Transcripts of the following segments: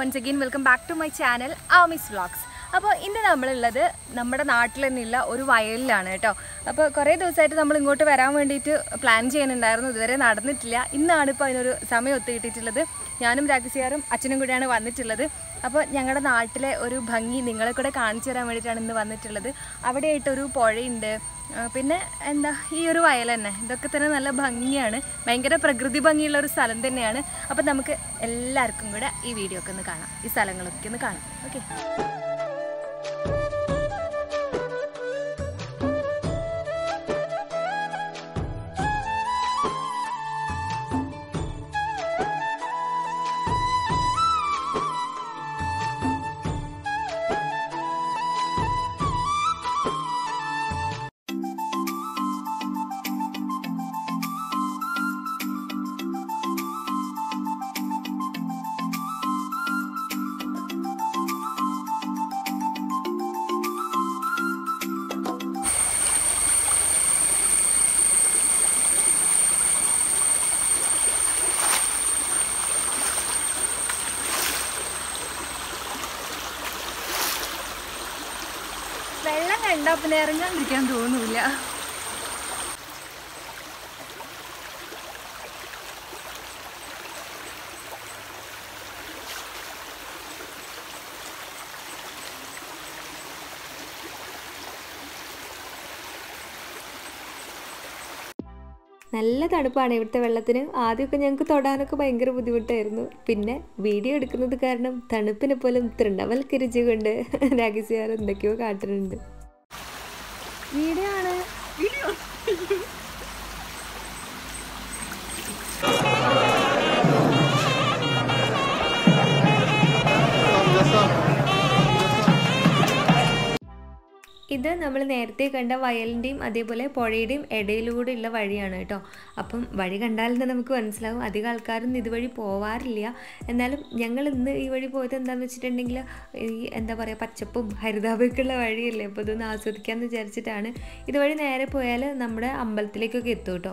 once again welcome back to my channel Ami's vlogs അപ്പോൾ ഇന്ന് നമ്മളുള്ളത് നമ്മുടെ നാട്ടിൽ തന്നെയുള്ള ഒരു വയലിലാണ് കേട്ടോ അപ്പോൾ കുറേ ദിവസമായിട്ട് നമ്മൾ ഇങ്ങോട്ട് വരാൻ വേണ്ടിയിട്ട് പ്ലാൻ ചെയ്യുന്നുണ്ടായിരുന്നു ഇതുവരെ നടന്നിട്ടില്ല ഇന്നാണ് ഇപ്പോൾ അതിനൊരു സമയം ഒത്തു കിട്ടിയിട്ടുള്ളത് ഞാനും രാഗസിയാറും അച്ഛനും കൂടിയാണ് വന്നിട്ടുള്ളത് അപ്പോൾ ഞങ്ങളുടെ നാട്ടിലെ ഒരു ഭംഗി നിങ്ങളെ കൂടെ കാണിച്ചു തരാൻ വേണ്ടിയിട്ടാണ് ഇന്ന് വന്നിട്ടുള്ളത് അവിടെയായിട്ടൊരു പുഴയുണ്ട് ആ, പിന്നെ എന്താ ഈ ഒരു വയൽ തന്നെ ഇതൊക്കെ തന്നെ നല്ല ഭംഗിയാണ് ഭയങ്കര പ്രകൃതി ഭംഗിയുള്ള ഒരു സ്ഥലം തന്നെയാണ് അപ്പം നമുക്ക് എല്ലാവർക്കും കൂടെ ഈ വീഡിയോ ഒക്കെ ഒന്ന് കാണാം ഈ സ്ഥലങ്ങളൊക്കെ ഒന്ന് കാണാം ഓക്കെ വെള്ളം കണ്ടാൽ പിന്നെ ഇറങ്ങാണ്ടിരിക്കാൻ തോന്നൂല നല്ല തണുപ്പാണ് ഇവിടുത്തെ വെള്ളത്തിന് ആദ്യമൊക്കെ ഞങ്ങൾക്ക് തൊടാനൊക്കെ ഭയങ്കര ബുദ്ധിമുട്ടായിരുന്നു പിന്നെ വീഡിയോ എടുക്കുന്നത് കാരണം തണുപ്പിനെ പോലും തൃണവൽക്കരിച്ചു കൊണ്ട് രാഗസിയാർ എന്തൊക്കെയോ കാട്ടുന്നുണ്ട് വീഡിയോ ആണ് ഇത് നമ്മൾ നേരത്തെ കണ്ട വയലിൻ്റെയും അതേപോലെ പുഴയുടെയും ഇടയിലൂടെയുള്ള വഴിയാണ് കേട്ടോ അപ്പം വഴി കണ്ടാൽ തന്നെ നമുക്ക് മനസ്സിലാവും അധികം ആൾക്കാരും ഇതുവഴി പോവാറില്ല എന്നാലും ഞങ്ങൾ ഇന്ന് ഈ വഴി പോയത് എന്താണെന്ന് വെച്ചിട്ടുണ്ടെങ്കിൽ ഈ എന്താ പറയുക പച്ചപ്പും ഹരിതാപമൊക്കെയുള്ള വഴിയല്ലേ അപ്പോൾ ഇതൊന്ന് ആസ്വദിക്കാമെന്ന് വിചാരിച്ചിട്ടാണ് ഇതുവഴി നേരെ പോയാൽ നമ്മുടെ അമ്പലത്തിലേക്കൊക്കെ എത്തും കേട്ടോ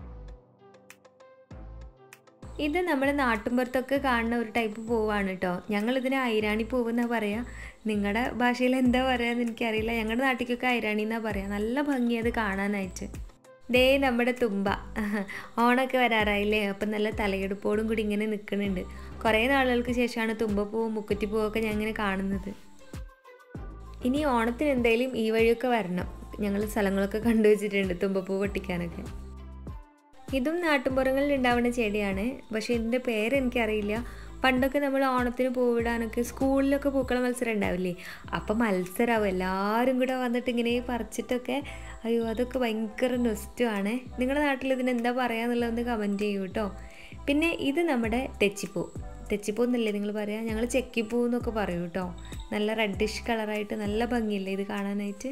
ഇത് നമ്മുടെ നാട്ടിൻപുറത്തൊക്കെ കാണുന്ന ഒരു ടൈപ്പ് പൂവാണ് കേട്ടോ ഞങ്ങളിതിനെ ഐരാണി പൂവ് എന്നാ പറയാ നിങ്ങളുടെ ഭാഷയിൽ എന്താ പറയാന്ന് എനിക്കറിയില്ല ഞങ്ങളുടെ നാട്ടിലേക്കൊക്കെ ഐരാണി എന്നാ പറയാ നല്ല ഭംഗി അത് കാണാനായിട്ട് ദേ നമ്മുടെ തുമ്പ ഓണൊക്കെ വരാറായില്ലേ അപ്പം നല്ല തലയെടുപ്പോടും കൂടി ഇങ്ങനെ നിൽക്കുന്നുണ്ട് കുറേ നാളുകൾക്ക് ശേഷമാണ് തുമ്പപ്പൂവും മുക്കുറ്റിപ്പൂവൊക്കെ ഞാൻ ഇങ്ങനെ കാണുന്നത് ഇനി ഓണത്തിന് എന്തായാലും ഈ വഴിയൊക്കെ വരണം ഞങ്ങൾ സ്ഥലങ്ങളൊക്കെ കണ്ടുവച്ചിട്ടുണ്ട് തുമ്പപ്പൂ പൊട്ടിക്കാനൊക്കെ ഇതും നാട്ടുമ്പുറങ്ങളിൽ ഉണ്ടാവുന്ന ചെടിയാണ് പക്ഷേ ഇതിൻ്റെ പേര് എനിക്കറിയില്ല പണ്ടൊക്കെ നമ്മൾ ഓണത്തിന് പൂവിടാനൊക്കെ സ്കൂളിലൊക്കെ പൂക്കള മത്സരം ഉണ്ടാവില്ലേ അപ്പം മത്സരമാവും എല്ലാവരും കൂടെ വന്നിട്ട് ഇങ്ങനെ പറിച്ചിട്ടൊക്കെ അയ്യോ അതൊക്കെ ഭയങ്കര നൊസ്റ്റുമാണ് നിങ്ങളുടെ നാട്ടിൽ ഇതിന് എന്താ പറയാന്നുള്ളതൊന്ന് കമൻറ്റ് ചെയ്യൂ കേട്ടോ പിന്നെ ഇത് നമ്മുടെ തെച്ചിപ്പൂ തെച്ചിപ്പൂ എന്നല്ലേ നിങ്ങൾ പറയാം ഞങ്ങൾ ചെക്കിപ്പൂ എന്നൊക്കെ പറയും കേട്ടോ നല്ല റെഡിഷ് കളറായിട്ട് നല്ല ഭംഗിയല്ലേ ഇത് കാണാനായിട്ട്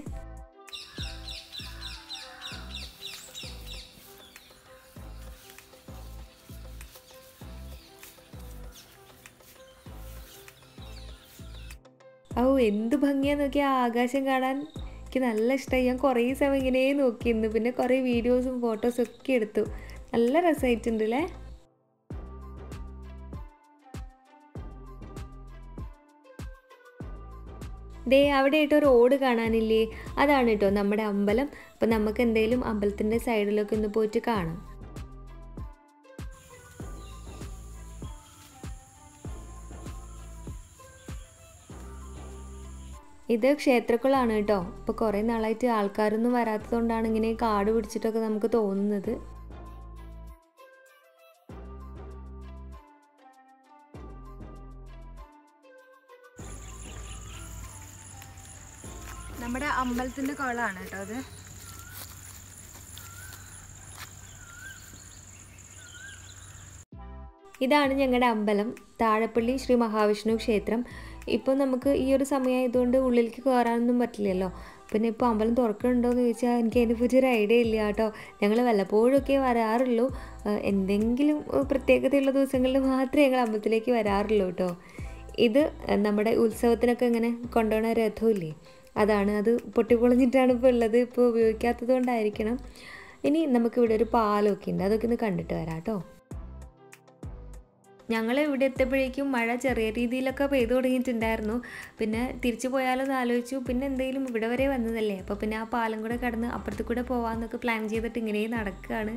ഓ എന്ത് ഭംഗിയാ നോക്കിയാ ആകാശം കാണാൻ എനിക്ക് നല്ല ഇഷ്ടമായി ഞാൻ കുറേ സമയം ഇങ്ങനെ നോക്കിയിരുന്നു പിന്നെ കുറേ വീഡിയോസും ഫോട്ടോസും ഒക്കെ എടുത്തു നല്ല രസമായിട്ടുണ്ട് അല്ലേ ദേ അവിടെ ആയിട്ട് ഒരു റോഡ് കാണാനില്ലേ അതാണ് കേട്ടോ നമ്മുടെ അമ്പലം അപ്പം നമുക്ക് എന്തെങ്കിലും അമ്പലത്തിൻ്റെ സൈഡിലൊക്കെ ഒന്ന് പോയിട്ട് കാണാം ഇത് ക്ഷേത്രക്കുളമാണ് കേട്ടോ ഇപ്പോൾ കുറേ നാളായിട്ട് ആൾക്കാരൊന്നും വരാത്തതുകൊണ്ടാണ് ഇങ്ങനെ കാട് പിടിച്ചിട്ടൊക്കെ നമുക്ക് തോന്നുന്നത് നമ്മുടെ അമ്പലത്തിന്റെ കുളമാണ് കേട്ടോ അത് ഇതാണ് ഞങ്ങളുടെ അമ്പലം താഴപ്പള്ളി ശ്രീ മഹാവിഷ്ണു ക്ഷേത്രം ഇപ്പോൾ നമുക്ക് ഈ ഒരു സമയമായതുകൊണ്ട് ഉള്ളിലേക്ക് കയറാനൊന്നും പറ്റില്ലല്ലോ പിന്നെ ഇപ്പോൾ അമ്പലം തുറക്കുന്നുണ്ടോ എന്ന് ചോദിച്ചാൽ എനിക്ക് അതിനെപ്പറ്റി ഒരു ഐഡിയ ഇല്ല കേട്ടോ ഞങ്ങൾ വല്ലപ്പോഴൊക്കെ വരാറുള്ളൂ ഏഹ് എന്തെങ്കിലും ഏഹ് പ്രത്യേകതയുള്ള ദിവസങ്ങളിൽ മാത്രമേ ഞങ്ങൾ അമ്പലത്തിലേക്ക് വരാറുള്ളൂ കേട്ടോ ഇത് ഏഹ് നമ്മുടെ ഉത്സവത്തിനൊക്കെ ഇങ്ങനെ കൊണ്ടുപോകുന്ന രഥമില്ലേ അതാണ് അത് പൊട്ടിപ്പൊളിഞ്ഞിട്ടാണ് ഇപ്പോൾ ഉള്ളത് ഇപ്പോൾ ഉപയോഗിക്കാത്തത് കൊണ്ടായിരിക്കണം ഇനി നമുക്കിവിടെ ഒരു പാലമൊക്കെ ഉണ്ട് അതൊക്കെ ഒന്ന് കണ്ടിട്ട് വരാം കേട്ടോ ഞങ്ങൾ ഇവിടെ എത്തിയപ്പോഴേക്കും മഴ ചെറിയ രീതിയിലൊക്കെ പെയ്തു തുടങ്ങിയിട്ടുണ്ടായിരുന്നു പിന്നെ തിരിച്ചു പോയാലോ എന്ന് ആലോചിച്ചു പിന്നെ എന്തെങ്കിലും ഇവിടെ വരെ വന്നതല്ലേ അപ്പോൾ പിന്നെ ആ പാലം കൂടെ കടന്ന് അപ്പുറത്ത് കൂടെ പോകാമെന്നൊക്കെ പ്ലാൻ ചെയ്തിട്ട് ഇങ്ങനെ നടക്കുകയാണ്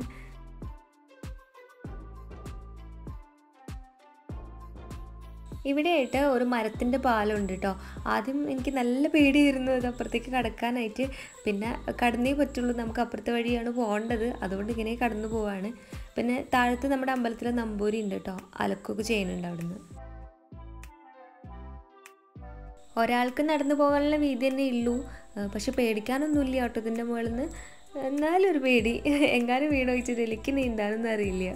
ഇവിടെയായിട്ട് ഒരു മരത്തിൻ്റെ പാലമുണ്ട് കേട്ടോ ആദ്യം എനിക്ക് നല്ല പേടിയായിരുന്നു അത് അപ്പുറത്തേക്ക് കടക്കാനായിട്ട് പിന്നെ കടന്നേ പറ്റുള്ളൂ നമുക്ക് അപ്പുറത്തെ വഴിയാണ് പോകേണ്ടത് അതുകൊണ്ട് ഇങ്ങനെ കടന്നു പോവാണ് പിന്നെ താഴത്ത് നമ്മുടെ അമ്പലത്തിലെ നമ്പൂരി ഉണ്ട് കേട്ടോ അലക്കൊക്കെ ചെയ്യുന്നുണ്ട് അവിടുന്ന് ഒരാൾക്ക് നടന്നു പോകാനുള്ള വീതി തന്നെ ഉള്ളൂ പക്ഷെ പേടിക്കാനൊന്നുമില്ല ഓട്ടത്തിൻ്റെ മുകളിൽ നിന്ന് എന്നാലും ഒരു പേടി എങ്ങാനും വീട് വെച്ചിട്ട് എനിക്ക് നീന്താനൊന്നും അറിയില്ല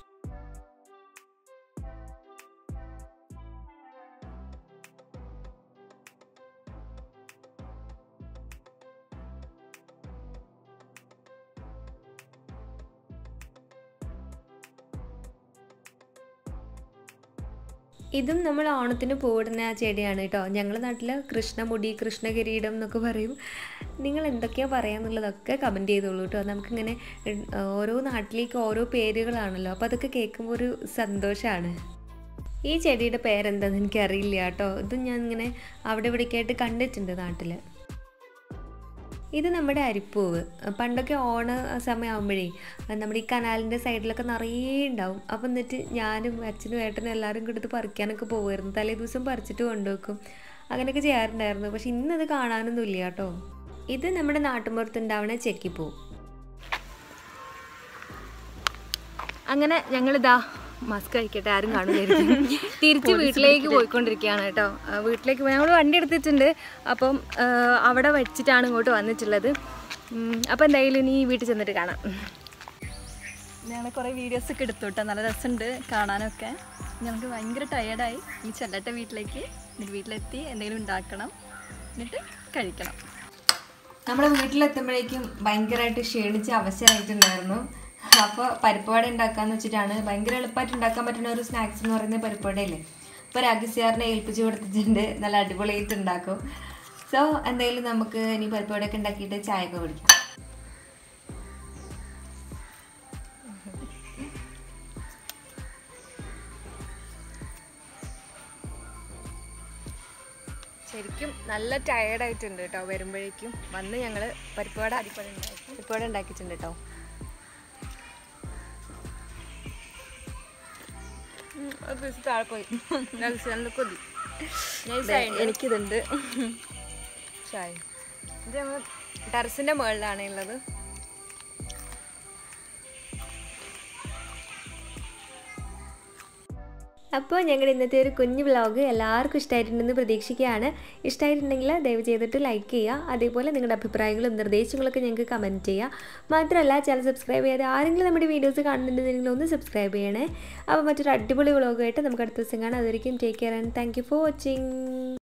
ഇതും നമ്മൾ ഓണത്തിന് പൂവിടുന്ന ആ ചെടിയാണ് കേട്ടോ ഞങ്ങളുടെ നാട്ടിൽ കൃഷ്ണമുടി കൃഷ്ണകിരീടം എന്നൊക്കെ പറയും നിങ്ങൾ എന്തൊക്കെയാണ് പറയാന്നുള്ളതൊക്കെ കമൻറ്റ് ചെയ്തോളൂ കേട്ടോ നമുക്കിങ്ങനെ ഓരോ നാട്ടിലേക്ക് ഓരോ പേരുകളാണല്ലോ അപ്പോൾ അതൊക്കെ കേൾക്കുമ്പോൾ ഒരു സന്തോഷമാണ് ഈ ചെടിയുടെ പേരെന്താണെന്ന് എനിക്കറിയില്ല കേട്ടോ ഇത് ഞാൻ ഇങ്ങനെ അവിടെ ഇവിടേക്ക് ആയിട്ട് കണ്ടിട്ടുണ്ട് നാട്ടിൽ ഇത് നമ്മുടെ അരിപ്പൂവ് പണ്ടൊക്കെ ഓണ സമയമാകുമ്പോഴേ നമ്മുടെ ഈ കനാലിൻ്റെ സൈഡിലൊക്കെ നിറയെ ഉണ്ടാവും അപ്പം എന്നിട്ട് ഞാനും അച്ഛനും ഏട്ടനും എല്ലാവരും കൂടി ഇത് പറിക്കാനൊക്കെ പോകുമായിരുന്നു തലേ ദിവസം പറിച്ചിട്ട് കൊണ്ടുവെക്കും അങ്ങനെയൊക്കെ ചെയ്യാറുണ്ടായിരുന്നു പക്ഷെ ഇന്നത് കാണാനൊന്നും ഇല്ല കേട്ടോ ഇത് നമ്മുടെ നാട്ടുമ്പുറത്തുണ്ടാവുന്ന ചെക്കിപ്പൂ അങ്ങനെ ഞങ്ങളിതാ മസ്ക് കഴിക്കട്ടെ ആരും കാണുമായിരിക്കും തിരിച്ച് വീട്ടിലേക്ക് പോയിക്കൊണ്ടിരിക്കുകയാണ് കേട്ടോ ആ, വീട്ടിലേക്ക് പോയി ഞങ്ങൾ വണ്ടി എടുത്തിട്ടുണ്ട് അപ്പം ആ, അവിടെ വെച്ചിട്ടാണ് ഇങ്ങോട്ട് വന്നിട്ടുള്ളത് ഉം, അപ്പം എന്തായാലും ഇനി വീട്ടിൽ ചെന്നിട്ട് കാണാം ഞങ്ങൾ കുറേ വീഡിയോസ് ഒക്കെ എടുത്തു കേട്ടോ നല്ല രസമുണ്ട് കാണാനൊക്കെ ഞങ്ങൾക്ക് ഭയങ്കര ടയേർഡായി ഈ ചെല്ലട്ടെ വീട്ടിലേക്ക് എന്നിട്ട് വീട്ടിലെത്തി എന്തെങ്കിലും ഉണ്ടാക്കണം എന്നിട്ട് കഴിക്കണം നമ്മൾ വീട്ടിലെത്തുമ്പോഴേക്കും ഭയങ്കരമായിട്ട് ക്ഷീണിച്ച് അവശരായിട്ടുണ്ടായിരുന്നു അപ്പോൾ പരിപ്പുവട ഉണ്ടാക്കാന്ന് വെച്ചിട്ടാണ് ഭയങ്കര എളുപ്പമായിട്ട് ഉണ്ടാക്കാൻ പറ്റുന്ന ഒരു സ്നാക്സ് എന്ന് പറയുന്നത് പരിപ്പുവടയല്ലേ അപ്പോൾ രാഗിസിയാറിനെ ഏൽപ്പിച്ച് കൊടുത്തിട്ടുണ്ട് നല്ല അടിപൊളിയായിട്ട് ഉണ്ടാക്കും സോ എന്തായാലും നമുക്ക് ഇനി പരിപ്പുവടയൊക്കെ ഉണ്ടാക്കിയിട്ട് ചായ ഒക്കെ കുടിക്കാം ശരിക്കും നല്ല ടയേർഡായിട്ടുണ്ട് കേട്ടോ വരുമ്പോഴേക്കും വന്ന് ഞങ്ങൾ പരിപ്പുവട അരിപ്പട ഉണ്ടാക്കി പരിപ്പുവട ഉണ്ടാക്കിയിട്ടുണ്ട് കേട്ടോ ഉം, ഒരു piece താഴെ പോയി നല്ല കൊതി എനിക്കിതുണ്ട് ചായ ഇത് നമ്മൾ ടെറസിൻ്റെ മുകളിലാണ് ഉള്ളത് അപ്പോൾ ഞങ്ങളുടെ ഇന്നത്തെ ഒരു കുഞ്ഞു വ്ലോഗ് എല്ലാവർക്കും ഇഷ്ടമായിട്ടുണ്ടെന്ന് പ്രതീക്ഷിക്കുകയാണ് ഇഷ്ടമായിട്ടുണ്ടെങ്കിൽ ദയവ് ചെയ്തിട്ട് ലൈക്ക് ചെയ്യുക അതേപോലെ നിങ്ങളുടെ അഭിപ്രായങ്ങളും നിർദ്ദേശങ്ങളൊക്കെ ഞങ്ങൾക്ക് കമൻറ്റ് ചെയ്യുക മാത്രമല്ല ചാനൽ സബ്സ്ക്രൈബ് ചെയ്യാതെ ആരെങ്കിലും നമ്മുടെ വീഡിയോസ് കാണുന്നുണ്ടെങ്കിൽ ഒന്ന് സബ്സ്ക്രൈബ് ചെയ്യണേ അപ്പോൾ മറ്റൊരു അടിപൊളി വ്ലോഗായിട്ട് നമുക്ക് അടുത്ത ദിവസം കാണാം അതായിരിക്കും take care and thank you for watching